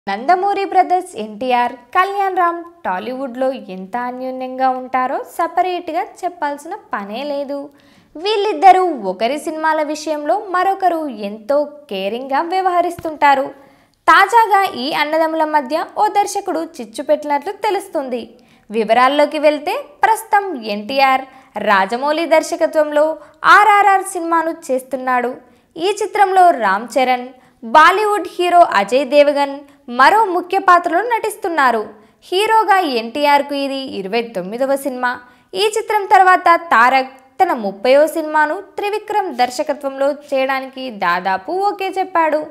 Nandamuri brothers NTR Kalyan Ram టాలీవుడ్లో ఎంత అన్యోన్యంగా ఉంటారో సపరేట్గా చెప్పాల్సిన పనే లేదు వీళ్ళిద్దరూ ఒకరి సినిమాల విషయంలో మరొకరు ఎంతో కేరింగ్గా వ్యవహరిస్తుంటారు తాజాగా ఈ అన్నదమ్ముల మధ్య ఓ దర్శకుడు చిచ్చు పెట్టినట్లు తెలుస్తుంది వివరాల్లోకి వెళ్తే ప్రస్తుతం ఎన్టీఆర్ రాజమౌళి దర్శకత్వంలో ఆర్ఆర్ఆర్ సినిమాను చేస్తున్నాడు ఈ చిత్రంలో రామ్ చరణ్ బాలీవుడ్ హీరో అజయ్ దేవగన్ మరో ముఖ్య పాత్రలో నటిస్తున్నారు హీరోగా ఎన్టీఆర్కు ఇది ఇరవై తొమ్మిదవ సినిమా ఈ చిత్రం తర్వాత తారక్ తన ముప్పయో సినిమాను త్రివిక్రమ్ దర్శకత్వంలో చేయడానికి దాదాపు ఓకే చెప్పాడు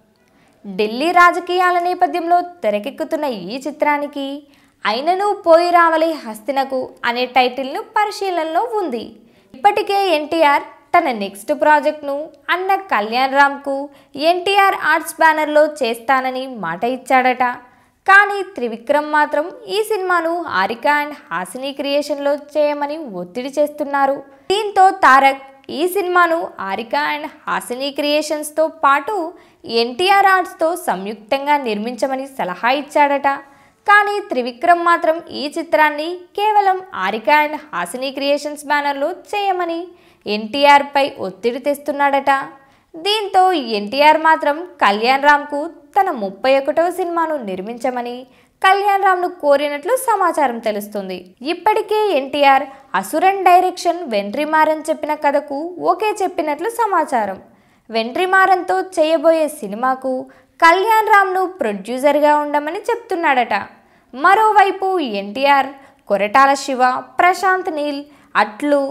ఢిల్లీ రాజకీయాల నేపథ్యంలో తెరకెక్కుతున్న ఈ చిత్రానికి అయినను పోయి రావలి హస్తినకు అనే టైటిల్ను పరిశీలనలో ఉంది ఇప్పటికే ఎన్టీఆర్ తన నెక్స్ట్ ప్రాజెక్ట్ను అన్న కళ్యాణ్ రామ్కు ఎన్టీఆర్ ఆర్ట్స్ బ్యానర్లో చేస్తానని మాట ఇచ్చాడట కానీ త్రివిక్రమ్ మాత్రం ఈ సినిమాను హారిక అండ్ హాసిని క్రియేషన్లో చేయమని ఒత్తిడి చేస్తున్నారు దీంతో తారక్ ఈ సినిమాను హారిక అండ్ హాసిని క్రియేషన్స్తో పాటు ఎన్టీఆర్ ఆర్ట్స్తో సంయుక్తంగా నిర్మించమని సలహా ఇచ్చాడట కానీ త్రివిక్రమ్ మాత్రం ఈ చిత్రాన్ని కేవలం హారిక అండ్ హాసిని క్రియేషన్స్ బ్యానర్లో చేయమని ఎన్టీఆర్పై ఒత్తిడి తెస్తున్నాడట దీంతో ఎన్టీఆర్ మాత్రం కళ్యాణ్ రామ్కు తన ముప్పై ఒకటవ సినిమాను నిర్మించమని కళ్యాణ్ రామ్ను కోరినట్లు సమాచారం తెలుస్తుంది ఇప్పటికే ఎన్టీఆర్ అసురన్ డైరెక్షన్ వెంట్రిమారన్ చెప్పిన కథకు ఓకే చెప్పినట్లు సమాచారం వెంట్రిమారన్తో చేయబోయే సినిమాకు కళ్యాణ్ రామ్ను ప్రొడ్యూసర్గా ఉండమని చెప్తున్నాడట మరోవైపు ఎన్టీఆర్ కొరటాల శివ ప్రశాంత్ నీల్ అట్లు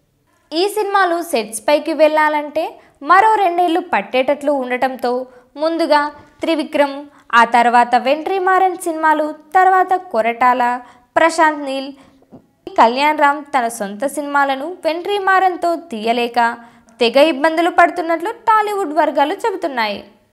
ఈ సినిమాలు సెట్స్ పైకి వెళ్ళాలంటే మరో రెండేళ్లు పట్టేటట్లు ఉండటంతో ముందుగా త్రివిక్రమ్ ఆ తర్వాత వెంట్రిమారన్ సినిమాలు తర్వాత కొరటాల ప్రశాంత్ నీల్ కళ్యాణ్ రామ్ తన సొంత సినిమాలను వెంట్రిమారన్తో తీయలేక తెగ ఇబ్బందులు పడుతున్నట్లు టాలీవుడ్ వర్గాలు చెబుతున్నాయి